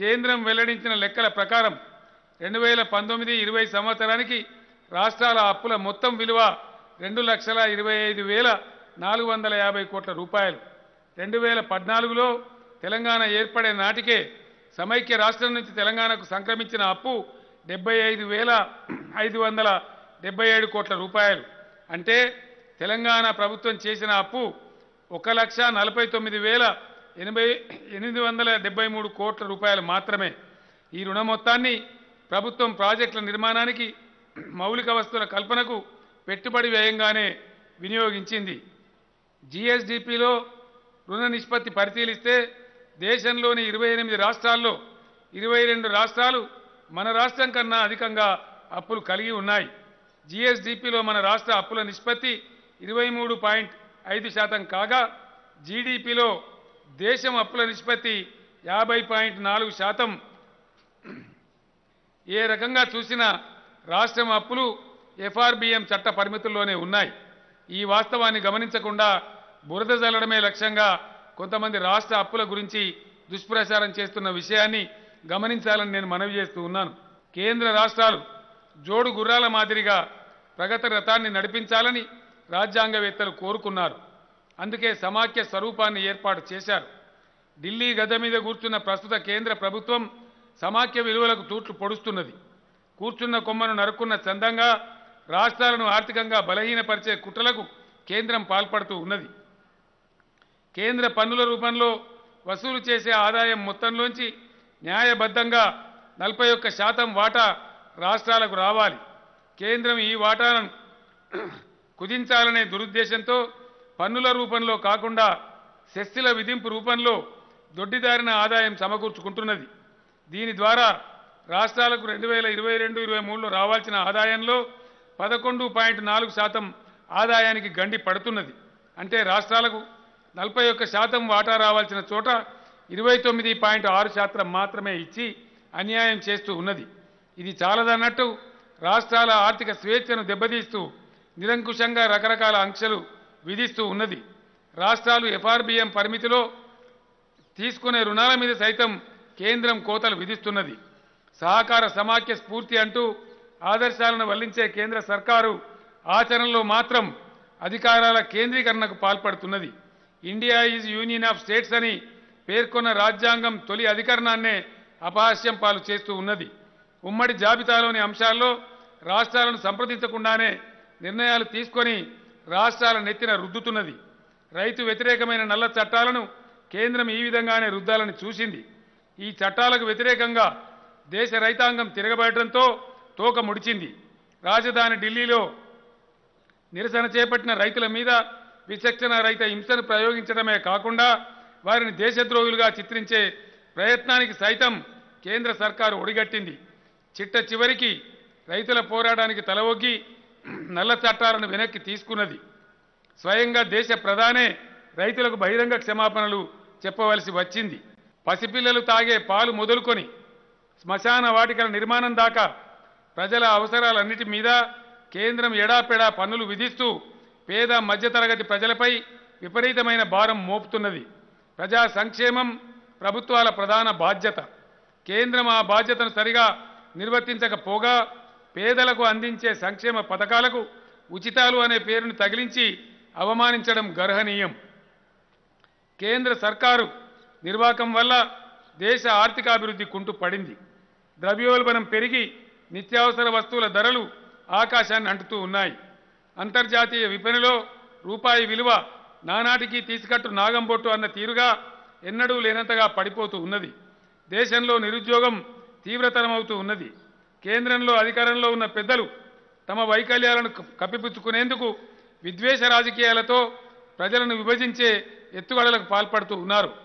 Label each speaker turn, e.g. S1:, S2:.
S1: కేంద్రం వెల్లడించిన లెక్కల ప్రకారం రెండు వేల పంతొమ్మిది ఇరవై సంవత్సరానికి రాష్ట్రాల అప్పుల మొత్తం విలువ రెండు లక్షల ఇరవై ఐదు వేల నాలుగు వందల యాభై కోట్ల రూపాయలు రెండు వేల పద్నాలుగులో తెలంగాణ ఏర్పడే నాటికే సమైక్య రాష్ట్రం నుంచి తెలంగాణకు సంక్రమించిన అప్పు డెబ్బై ఐదు వేల ఐదు వందల డెబ్బై ఏడు కోట్ల రూపాయలు అంటే తెలంగాణ ప్రభుత్వం చేసిన అప్పు ఒక లక్ష నలభై తొమ్మిది వేల ఎనభై ఎనిమిది వందల డెబ్బై మూడు కోట్ల రూపాయలు మాత్రమే ఈ రుణ మొత్తాన్ని ప్రభుత్వం ప్రాజెక్టుల నిర్మాణానికి మౌలిక వస్తువుల కల్పనకు పెట్టుబడి వ్యయంగానే వినియోగించింది జిఎస్డిపిలో రుణ నిష్పత్తి పరిశీలిస్తే దేశంలోని ఇరవై ఎనిమిది రాష్ట్రాల్లో ఇరవై రెండు రాష్ట్రాలు మన రాష్ట్రం కన్నా అధికంగా అప్పులు కలిగి ఉన్నాయి జిఎస్డిపిలో మన రాష్ట్ర అప్పుల నిష్పత్తి ఇరవై మూడు పాయింట్ ఐదు శాతం కాగా జీడిపిలో దేశం అప్పుల నిష్పత్తి యాభై పాయింట్ నాలుగు శాతం ఏ రకంగా చూసినా రాష్ట్రం అప్పులు ఎఫ్ఆర్బిఎం చట్ట పరిమితుల్లోనే ఉన్నాయి ఈ వాస్తవాన్ని గమనించకుండా బురద జల్లడమే లక్ష్యంగా కొంతమంది రాష్ట్ర అప్పుల గురించి దుష్ప్రచారం చేస్తున్న విషయాన్ని గమనించాలని నేను మనవి చేస్తూ ఉన్నాను కేంద్ర రాష్ట్రాలు జోడు గుర్రాల మాదిరిగా ప్రగతి రథాన్ని నడిపించాలని రాజ్యాంగవేత్తలు కోరుకున్నారు అందుకే సమాఖ్య స్వరూపాన్ని ఏర్పాటు చేశారు ఢిల్లీ గద్దె మీద కూర్చున్న ప్రస్తుత కేంద్ర ప్రభుత్వం సమాఖ్య విలువలకు తూట్లు పొడుస్తున్నది కూర్చున్న కొమ్మను నరుక్కున్న చందంగా రాష్ట్రాలను ఆర్థికంగా బలహీనపరిచే కుట్రలకు కేంద్రం పాల్పడుతూ ఉన్నది కేంద్ర పన్నుల రూపంలో వసూలు చేసే ఆదాయం మొత్తంలోంచి న్యాయబద్ధంగా నలభై ఒక్క శాతం వాటా రాష్ట్రాలకు రావాలి కేంద్రం ఈ వాటాలను కుదించాలనే దురుద్దేశంతో పన్నుల రూపంలో కాకుండా సెస్సుల విధింపు రూపంలో దొడ్డిదారిన ఆదాయం సమకూర్చుకుంటున్నది దీని ద్వారా రాష్ట్రాలకు రెండు వేల ఇరవై రెండు ఇరవై మూడులో రావాల్సిన ఆదాయంలో పదకొండు పాయింట్ నాలుగు శాతం ఆదాయానికి గండి పడుతున్నది అంటే రాష్ట్రాలకు నలభై ఒక్క శాతం వాటా రావాల్సిన చోట ఇరవై తొమ్మిది పాయింట్ ఆరు శాతం మాత్రమే ఇచ్చి అన్యాయం చేస్తూ ఉన్నది ఇది చాలదన్నట్టు రాష్ట్రాల ఆర్థిక స్వేచ్ఛను దెబ్బతీస్తూ నిరంకుశంగా రకరకాల ఆంక్షలు విధిస్తూ ఉన్నది రాష్ట్రాలు ఎఫ్ఆర్బిఎం పరిమితిలో తీసుకునే రుణాల మీద సైతం కేంద్రం కోతలు విధిస్తున్నది సహకార సమాఖ్య స్ఫూర్తి అంటూ ఆదర్శాలను వల్లించే కేంద్ర సర్కారు ఆచరణలో మాత్రం అధికారాల కేంద్రీకరణకు పాల్పడుతున్నది India is union of states అని పేర్కొన్న రాజ్యాంగం తొలి అధికరణాన్నే అపహాస్యం పాలు చేస్తూ ఉన్నది ఉమ్మడి జాబితాలోని అంశాల్లో రాష్ట్రాలను సంప్రదించకుండానే నిర్ణయాలు తీసుకొని రాష్ట్రాల నెత్తిన రుద్దుతున్నది రైతు వ్యతిరేకమైన నల్ల చట్టాలను కేంద్రం ఈ విధంగానే రుద్దాలని చూసింది ఈ చట్టాలకు వ్యతిరేకంగా దేశ రైతాంగం తిరగబడటంతో తోక ముడిచింది రాజధాని ఢిల్లీలో నిరసన చేపట్టిన రైతుల మీద విచక్షణ రహిత హింసను ప్రయోగించడమే కాకుండా వారిని దేశద్రోహులుగా చిత్రించే ప్రయత్నానికి సైతం కేంద్ర సర్కారు ఒడిగట్టింది చిట్ట చివరికి రైతుల పోరాటానికి తలవొగ్గి నల్ల చట్టాలను వెనక్కి తీసుకున్నది స్వయంగా దేశ ప్రధానే రైతులకు బహిరంగ క్షమాపణలు చెప్పవలసి వచ్చింది పసిపిల్లలు తాగే పాలు మొదలుకొని శ్మశాన వాటికల నిర్మాణం దాకా ప్రజల అవసరాలన్నిటి మీద కేంద్రం ఎడాపెడా పన్నులు విధిస్తూ పేద మధ్యతరగతి ప్రజలపై విపరీతమైన భారం మోపుతున్నది ప్రజా సంక్షేమం ప్రభుత్వాల ప్రధాన బాధ్యత కేంద్రం ఆ బాధ్యతను సరిగా నిర్వర్తించకపోగా పేదలకు అందించే సంక్షేమ పథకాలకు ఉచితాలు అనే పేరును తగిలించి అవమానించడం గర్హనీయం కేంద్ర సర్కారు నిర్వాకం వల్ల దేశ ఆర్థికాభివృద్ధి కుంటు పడింది ద్రవ్యోల్బణం పెరిగి నిత్యావసర వస్తువుల ధరలు ఆకాశాన్ని అంటుతూ ఉన్నాయి అంతర్జాతీయ విపణిలో రూపాయి విలువ నానాటికి తీసుకట్టు నాగంబొట్టు అన్న తీరుగా ఎన్నడూ లేనంతగా పడిపోతూ ఉన్నది దేశంలో నిరుద్యోగం తీవ్రతరమవుతూ ఉన్నది కేంద్రంలో అధికారంలో ఉన్న పెద్దలు తమ వైకల్యాలను క- కప్పిపుచ్చుకునేందుకు విద్వేష రాజకీయాలతో ప్రజలను విభజించే ఎత్తుగడలకు పాల్పడుతూ ఉన్నారు